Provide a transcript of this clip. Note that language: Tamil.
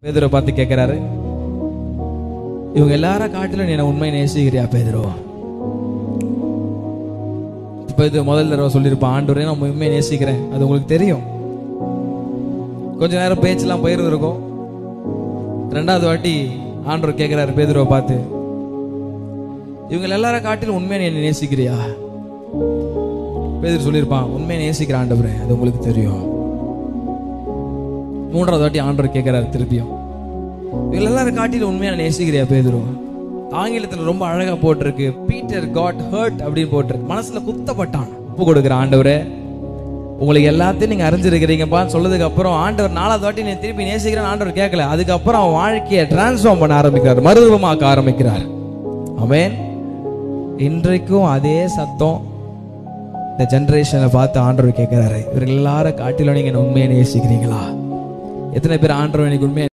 பேதுரை பார்த்து கேட்கிறாரு இவங்க எல்லார காட்டிலும் நீ என்ன உண்மை நேசிக்கிறியா பேதுரு இப்போ இது முதல் தடவை சொல்லியிருப்பான் ஆண்டவரே நான் உண்மையை நேசிக்கிறேன் அது உங்களுக்கு தெரியும் கொஞ்ச நேரம் பேச்செல்லாம் போயிருந்திருக்கும் ரெண்டாவது வாட்டி ஆண்டவர் கேட்கிறாரு பேதுருவை பார்த்து இவங்க எல்லார காட்டிலும் உண்மையை நீ என்னை நேசிக்கிறியா பேதர் சொல்லியிருப்பான் உண்மையை நேசிக்கிற ஆண்டவரே அது உங்களுக்கு தெரியும் மூன்றாவது வாட்டி ஆண்டவர் கேட்கிறாரு திருப்பியும் இவங்க எல்லாரும் காட்டிலும் உண்மையான நேசிக்கிறியா பேதுரு ஆங்கிலத்தில் ரொம்ப அழகா போட்டிருக்கு பீட்டர் காட் ஹர்ட் அப்படின்னு போட்டிருக்கு மனசுல குத்தப்பட்டான் ஒப்பு கொடுக்குற ஆண்டவரே உங்களுக்கு எல்லாத்தையும் நீங்க அறிஞ்சிருக்கிறீங்கப்பான்னு சொல்லதுக்கு அப்புறம் ஆண்டவர் நாலாவது வாட்டி நீ திருப்பி நேசிக்கிறேன்னு ஆண்டவர் கேட்கல அதுக்கப்புறம் அவன் வாழ்க்கையை டிரான்ஸ்ஃபார்ம் பண்ண ஆரம்பிக்கிறார் மறுரூபமாக்க ஆரம்பிக்கிறார் அவன் இன்றைக்கும் அதே சத்தம் இந்த ஜென்ரேஷனை பார்த்து ஆண்டவர் கேட்கிறாரு இவர்கள் எல்லாரும் காட்டிலும் நீங்க என்னை உண்மையை நேசிக்கிறீங்களா எத்தனை பேர் ஆண்டவர் எனக்கு உண்மையை